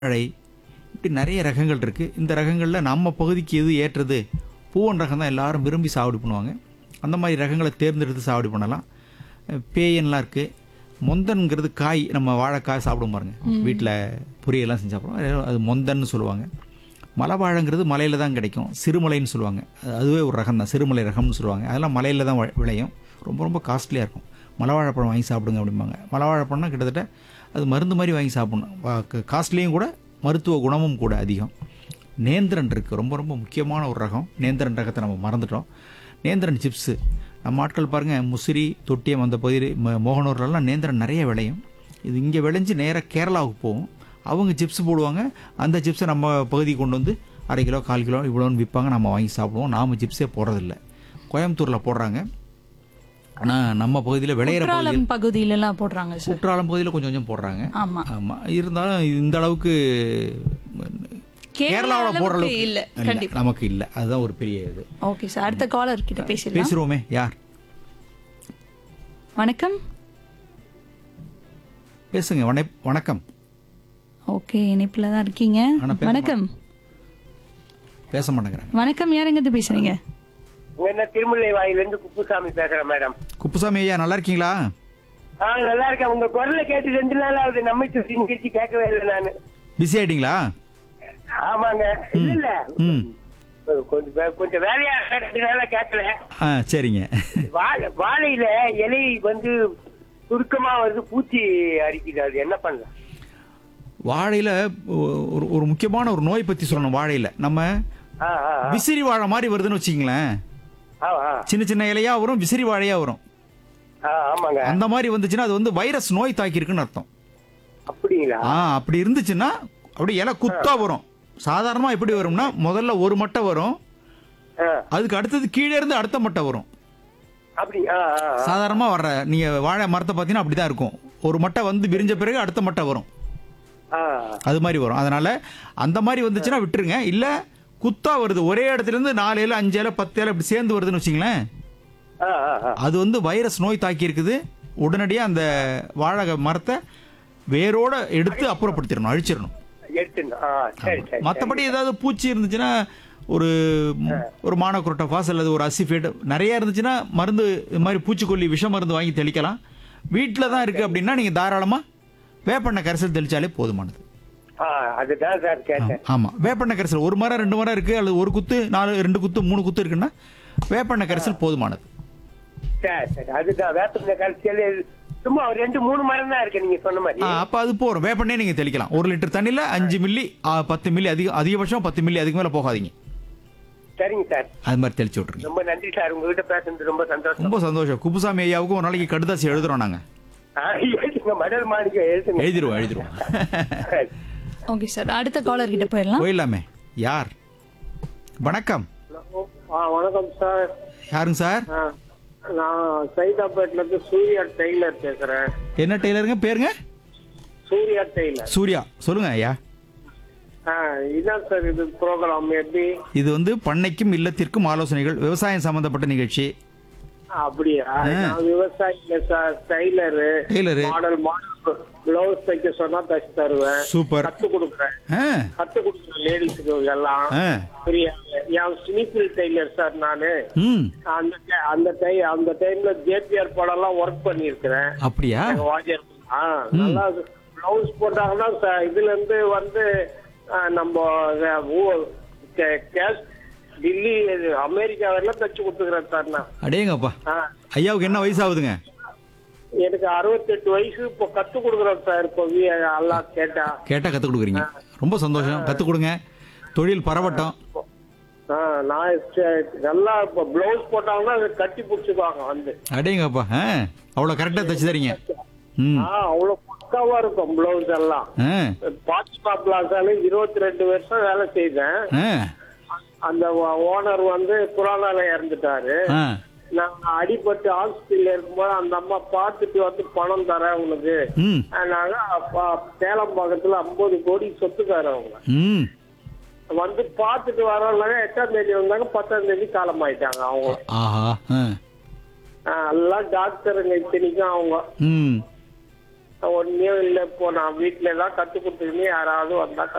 வாழை இப்படி நிறைய ரகங்கள் இருக்குது இந்த ரகங்களில் நம்ம பகுதிக்கு எது ஏற்றது பூவன் ரகம் தான் எல்லாரும் விரும்பி சாகுபடி பண்ணுவாங்க அந்த மாதிரி ரகங்களை தேர்ந்தெடுத்து சாகுபடி பண்ணலாம் அஹ் பேயன்லாம் இருக்குது மொந்தன்கிறது காய் நம்ம வாழைக்காய் சாப்பிடுவோம் பாருங்க வீட்டில் பொரியெல்லாம் செஞ்சு சாப்பிடுவோம் அது- அது மொந்தன்னு சொல்லுவாங்க மலைவாழைங்கிறது மலையில் தான் கிடைக்கும் சிறுமலைன்னு சொல்லுவாங்க அது- அதுவே ஒரு ரகம் தான் சிறுமலை ரகம்னு சொல்லுவாங்க அதெல்லாம் மலையில் தான் வ- விளையும் ரொம்ப ரொம்ப காஸ்ட்லியாக இருக்கும் மலைவாழைப்பழம் வாங்கி சாப்பிடுங்க அப்படிம்பாங்க மலைவாழைப்பழம்னா கிட்டத்தட்ட அது மருந்து மாதிரி வாங்கி சாப்பிடணும் காஸ்ட்லியும் கூட மருத்துவ குணமும் கூட அதிகம் நேந்திரன் இருக்குது ரொம்ப ரொம்ப முக்கியமான ஒரு ரகம் நேந்திரன் ரகத்தை நம்ம மறந்துட்டோம் நேந்திரன் சிப்ஸு நம்ம ஆட்கள் பாருங்கள் முசிறி தொட்டியம் அந்த பகுதி ம- மோகனூர்லலாம் நேந்திரன் நிறைய விளையும் இது இங்கே விளைஞ்சு நேராக கேரளாவுக்கு போகும் அவங்க சிப்ஸ் போடுவாங்க அந்த சிப்ஸை நம்ம பகுதிக்கு கொண்டு வந்து அரை கிலோ கால் கிலோ இவ்வளோன்னு விற்பாங்க நம்ம வாங்கி சாப்பிடுவோம் நாம் சிப்ஸே போடுறதில்ல கோயம்புத்தூரில் போடுறாங்க ஆனால் நம்ம பகுதியில் விளையிற பகுதி குற்றாலம் பகுதியில எல்லாம் போடுறாங்க சார் குற்றாலம் பகுதியில் கொஞ்சம் கொஞ்சம் போடுறாங்க ஆமா ஆமாம் இருந்தாலும் இந்த அளவுக்கு கேரளா கேரளாவில் போடுற அளவுக்கு அளவுக்கு இல்ல இல்ல, கண்டிப்பா நமக்கு இல்லை அதுதான் ஒரு பெரிய இது ஓகே சார் அடுத்த காலர் கிட்ட பேசிடலாம் பேசுகிறோமே யார் வணக்கம் பேசுங்க வண வணக்கம் ஓகே இணைப்புல தான் இருக்கீங்க ஆனா பேச வணக்கம் பேச மாட்டேங்கிறாங்க வணக்கம் யாருங்க இருந்து பேசுறீங்க என்ன திருமுல்லை வாயிலிருந்து குப்புசாமி பேசுறேன் மேடம் குப்புசாமி ஐயா நல்லா இருக்கீங்களா ஆ நல்லா இருக்கேன் உங்க குரலை கேட்டு ரெண்டு நாள் ஆகுது நம்ம சுத்தி நிகழ்ச்சி கேட்கவே இல்லை நானு பிஸி ஆயிட்டீங்களா ஆமாங்க இல்ல இல்ல ம் கொஞ்சம் வே- கொஞ்சம் வேலையா ரெண்டு நாளா கேட்கல ஆ சரிங்க வாழை வாழையில இலை வந்து சுருக்கமா வந்து பூச்சி அரிக்குது அது என்ன பண்ணலாம் வாழையில் ஒரு ஒரு முக்கியமான ஒரு நோய் பற்றி சொல்லணும் வாழையில் நம்ம ஆ, ஆ, ஆ. விசிறி வாழை மாதிரி வருதுன்னு வச்சிங்களேன் ஆ, ஆ. சின்ன சின்ன இலையா வரும் விசிறி வாழையா வரும் ஆ, ஆமாங்க அந்த மாதிரி வந்துச்சுன்னா அது வந்து வைரஸ் நோய் தாக்கியிருக்குன்னு அர்த்தம் அப்படிங்களா ஆ அப்படி இருந்துச்சுன்னா அப்படி இலை குத்தா வரும் சாதாரணமாக எப்படி வரும்னா முதல்ல ஒரு மட்டை வரும் ஆ, அதுக்கு அடுத்தது கீழே இருந்து அடுத்த மட்டை வரும் அப்படி ஆ, ஆ, ஆ. சாதாரணமாக வர்ற நீங்கள் வாழை மரத்தை பார்த்தீங்கன்னா அப்படி தான் இருக்கும் ஒரு மட்டை வந்து விரிஞ்ச பிறகு அடுத்த மட்டை வரும் ஆ, அது மாதிரி வரும் அதனால அந்த மாதிரி வந்துச்சுன்னா விட்டுருங்க இல்லை குத்தா வருது ஒரே இடத்துல இருந்து நாலு ஏழு அஞ்சு ஏழு பத்து ஏழு இப்படி சேர்ந்து வருதுன்னு வச்சிங்களேன் ஆ, ஆ, ஆ. அது வந்து வைரஸ் நோய் தாக்கி இருக்குது உடனடியாக அந்த வாழை மரத்தை வேரோட எடுத்து அப்புறப்படுத்திடணும் அழிச்சிடணும் எடுத்துடணும். ஆ, சரி சரி மற்றபடி ஏதாவது பூச்சி இருந்துச்சுன்னா ஒரு ஒரு மானக்குரோட்டோஃபாஸ் அல்லது ஒரு அசிஃபேட் நிறைய இருந்துச்சுன்னா மருந்து இது மாதிரி பூச்சிக்கொல்லி விஷ மருந்து வாங்கி தெளிக்கலாம் வீட்டில் தான் இருக்குது அப்படின்னா நீங்கள் தாராளமாக வேப்பெண்ணெய் கரைசல் தெளிச்சாலே போதுமானது ஆ, அதுதான் சார் கேட்டேன் ஆமாம் வேப்பெண்ணெய் கரைசல் ஒரு மரம் ரெண்டு மரம் இருக்குது அல்லது ஒரு குத்து நாலு ரெண்டு குத்து மூணு குத்து இருக்குன்னா வேப்பெண்ணெய் கரைசல் போதுமானது சரி சரி அதுதான் வேப்பந்த கடைசியில சும்மா ஒரு ரெண்டு மூணு மரம் தான் இருக்கு நீங்க சொன்ன மாதிரி ஆ, அப்ப அது போறோம் வேப்பெண்ணே நீங்க தெளிக்கலாம் ஒரு லிட்டர் தண்ணியில அஞ்சு மில்லி ஆ, பத்து மில்லி அதிக அதிகபட்சம் பத்து மில்லி அதுக்கு மேல போகாதீங்க சரிங்க சார் அது மாதிரி தெளிச்சு விட்டுருங்க ரொம்ப நன்றி சார் உங்ககிட்ட பேசுனது ரொம்ப சந்தோஷம் ரொம்ப சந்தோஷம் குப்புசாமி ஐயாவுக்கும் ஒரு நாளைக்கு கடுதாசி எழுதுறோம் நாங்க ஆ, எழுதுங்க மடல் மாணிக்கம் எழுதுங்க எழுதிருவோம் எழுதிருவோம் சரி. ஓகே சார் அடுத்த காலர் கிட்ட போயிடலாம் போயிடலாமே யார் வணக்கம் ஆ வணக்கம் சார் யாருங்க சார் ஆ, நான் சைதாப்பேட்ல இருந்து சூர்யா டெய்லர் பேசுறேன் என்ன டெய்லருங்க பேருங்க சூர்யா டெய்லர் சூர்யா சொல்லுங்க ஐயா ஆ இதான் சார் இது ப்ரோக்ராம் எப்படி இது வந்து பண்ணைக்கும் இல்லத்திற்கும் ஆலோசனைகள் விவசாயம் சம்பந்தப்பட்ட நிகழ்ச்சி அப்படியா நான் விவசாயி இல்ல sir tailor tailor model model blouse தைக்க சொன்னா தச்சு தருவேன் சூப்பர் கத்து கொடுக்குறேன் ஆ கத்து கொடுக்குறேன் லேடிஸுக்கு எல்லாம் ஆ புரியா என் ஸ்னிப்பிள் டெய்லர் சார் நானு ம் அந்த ti- அந்த டை அந்த டைம்ல ஜேபிஆர் படம்லாம் ஒர்க் பண்ணியிருக்கிறேன் அப்படியா எங்க வாத்தியார் ஆ நல்லா பிளவுஸ் போட்டாங்கன்னா ச- இதுல இருந்து வந்து ஆ, நம்ம அஹ், ஊ- கே- கேஷ் டில்லி இது, அமெரிக்கா வரையிலும் தச்சு கொடுத்துக்கிறேன் சார் நான் அடேங்கப்பா ஆ, ஐயாவுக்கு என்ன வயசாகுதுங்க எனக்கு அறுபத்தெட்டு வயசு இப்போ கத்து கொடுக்குறேன் சார் இப்போ வி- எல்லாம் கேட்டா கேட்டா கற்றுக் கொடுக்குறீங்க ரொம்ப சந்தோஷம் கற்றுக் கொடுங்க தொழில் பரவட்டும் ஆ, நான் ச- நல்லா இப்போ பிளவுஸ் போட்டாங்கன்னா அதை கட்டி பிடிச்சிக்குவாங்க வந்து அடேங்கப்பா ஆ அவ்வளோ கரெக்டாக தச்சு தரீங்க ம் ஆ அவ்வளவு பக்காவா இருக்கும் பிளவுஸ் எல்லாம் ஆ பாத்திமா பிளாசால இருபத்தி ரெண்டு வருஷம் வேலை செய்தேன் ஆ அந்த ஓனர் வந்து கொரோனால இறந்துட்டாரு ஆ நான் அடிபட்டு ஹாஸ்பிட்டல் இருக்கும்போது அந்த அம்மா பார்த்துட்டு வந்து பணம் தரேன் உனக்கு ம் நாங்க அப்ப சேலம் பக்கத்துல ஐம்பது கோடி சொத்துக்காரு அவங்க ம் வந்து பார்த்துட்டு வரோம்னாங்க எட்டாம் தேதி வந்தாங்க பத்தாம் தேதி காலமாயிட்டாங்க அவங்க ஆஹா ஆ ஆஹ் எல்லாம் டாக்டருங்க இத்தனைக்கும் அவங்க ம் ஒன்னும் இல்லை இப்போ நான் வீட்டுல தான் கத்து கொடுத்துருந்தேன் யாராவது வந்தா